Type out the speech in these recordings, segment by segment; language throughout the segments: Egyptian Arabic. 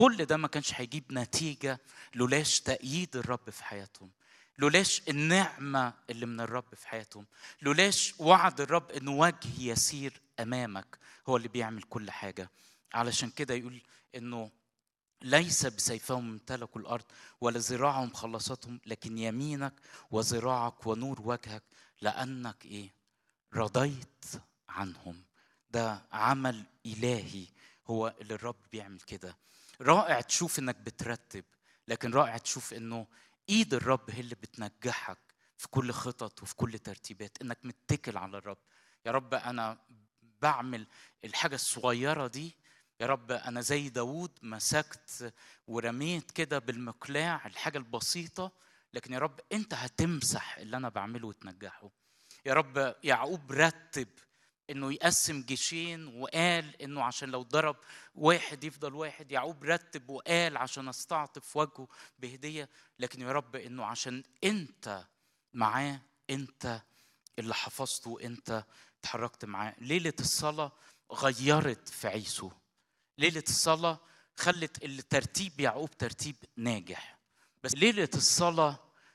كل ده ما كانش هيجيب نتيجة لولاش تأييد الرب في حياتهم لولاش النعمة اللي من الرب في حياتهم لولاش وعد الرب انه وجه يسير امامك هو اللي بيعمل كل حاجة علشان كده يقول انه ليس بسيفهم امتلكوا الارض ولا ذراعهم خلصتهم لكن يمينك وذراعك ونور وجهك لانك ايه رضيت عنهم ده عمل الهي هو اللي الرب بيعمل كده رائع تشوف انك بترتب لكن رائع تشوف انه ايد الرب هي اللي بتنجحك في كل خطط وفي كل ترتيبات انك متكل على الرب يا رب انا بعمل الحاجه الصغيره دي يا رب انا زي داوود مسكت ورميت كده بالمقلاع الحاجه البسيطه لكن يا رب انت هتمسح اللي انا بعمله وتنجحه يا رب يعقوب رتب انه يقسم جيشين وقال انه عشان لو ضرب واحد يفضل واحد يعقوب رتب وقال عشان استعطف وجهه بهديه لكن يا رب انه عشان انت معاه انت اللي حفظته انت اتحركت معاه ليله الصلاه غيرت في عيسو ليله الصلاه خلت الترتيب يعقوب ترتيب ناجح بس ليله الصلاه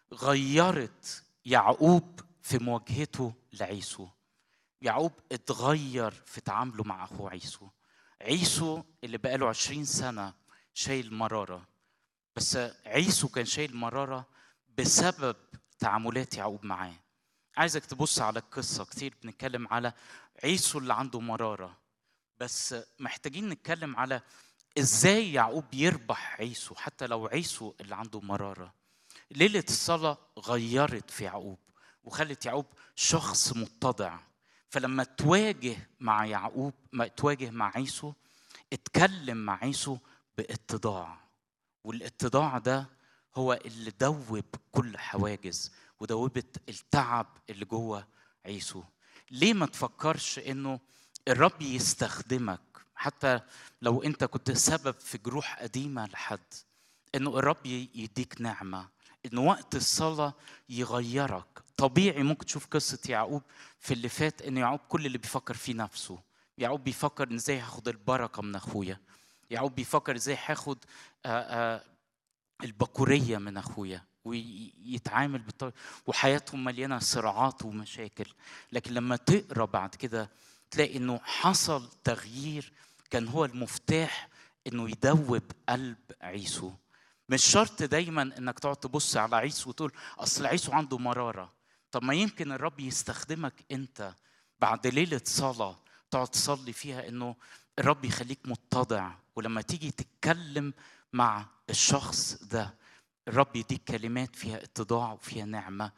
غيرت يعقوب في مواجهته لعيسو يعقوب اتغير في تعامله مع اخوه عيسو عيسو اللي بقاله عشرين سنة شايل مرارة بس عيسو كان شايل مرارة بسبب تعاملات يعقوب معاه عايزك تبص على القصة كتير بنتكلم على عيسو اللي عنده مرارة بس محتاجين نتكلم على ازاي يعقوب يربح عيسو حتى لو عيسو اللي عنده مرارة ليلة الصلاة غيرت في يعقوب وخلت يعقوب شخص متضع فلما تواجه مع يعقوب ما تواجه مع عيسو اتكلم مع عيسو باتضاع والاتضاع ده هو اللي دوب كل حواجز ودوبت التعب اللي جوه عيسو ليه ما تفكرش انه الرب يستخدمك حتى لو انت كنت سبب في جروح قديمه لحد انه الرب يديك نعمه ان وقت الصلاه يغيرك طبيعي ممكن تشوف قصه يعقوب في اللي فات ان يعقوب كل اللي بيفكر فيه نفسه يعقوب بيفكر ان ازاي هاخد البركه من اخويا يعقوب بيفكر ازاي هاخد البكوريه من اخويا ويتعامل بالطريقه وحياتهم مليانه صراعات ومشاكل لكن لما تقرا بعد كده تلاقي انه حصل تغيير كان هو المفتاح انه يدوب قلب عيسو مش شرط دايما انك تقعد تبص على عيسو وتقول اصل عيسو عنده مراره طب ما يمكن الرب يستخدمك انت بعد ليله صلاه تقعد تصلي فيها انه الرب يخليك متضع ولما تيجي تتكلم مع الشخص ده الرب يديك كلمات فيها اتضاع وفيها نعمه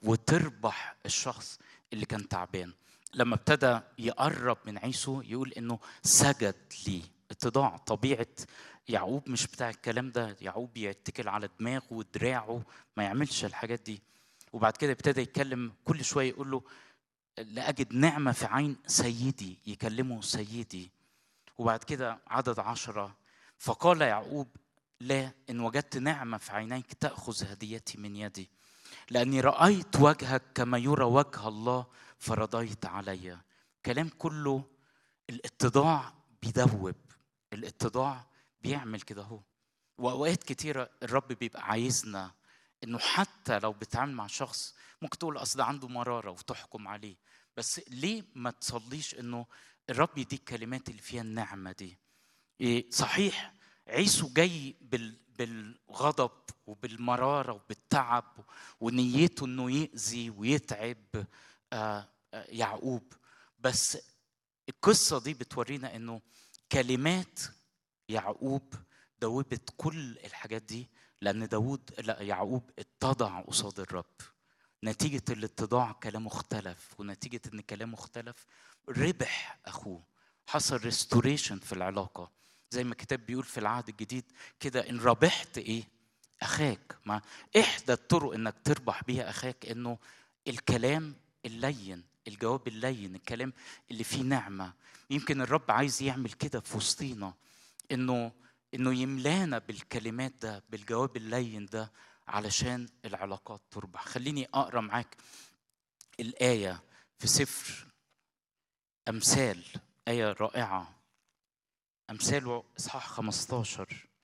وتربح الشخص اللي كان تعبان لما ابتدى يقرب من عيسو يقول انه سجد لي اتضاع طبيعه يعقوب مش بتاع الكلام ده يعقوب يتكل على دماغه ودراعه ما يعملش الحاجات دي وبعد كده ابتدى يتكلم كل شويه يقول له لأجد نعمة في عين سيدي يكلمه سيدي وبعد كده عدد عشرة فقال يعقوب لا إن وجدت نعمة في عينيك تأخذ هديتي من يدي لأني رأيت وجهك كما يرى وجه الله فرضيت علي كلام كله الاتضاع بيدوب الاتضاع بيعمل كده هو واوقات كتيره الرب بيبقى عايزنا انه حتى لو بتعامل مع شخص ممكن تقول اصل عنده مراره وتحكم عليه بس ليه ما تصليش انه الرب يديك كلمات اللي فيها النعمه دي إيه صحيح عيسو جاي بال بالغضب وبالمراره وبالتعب ونيته انه يأذي ويتعب آه يعقوب بس القصه دي بتورينا انه كلمات يعقوب دوبت كل الحاجات دي لان داود لا يعقوب اتضع قصاد الرب نتيجة الاتضاع كلامه اختلف ونتيجة ان كلامه اختلف ربح اخوه حصل ريستوريشن في العلاقة زي ما الكتاب بيقول في العهد الجديد كده ان ربحت ايه اخاك ما احدى الطرق انك تربح بيها اخاك انه الكلام اللين الجواب اللين الكلام اللي فيه نعمة يمكن الرب عايز يعمل كده في وسطينا انه انه يملانا بالكلمات ده بالجواب اللين ده علشان العلاقات تربح خليني اقرا معاك الايه في سفر امثال ايه رائعه امثال اصحاح 15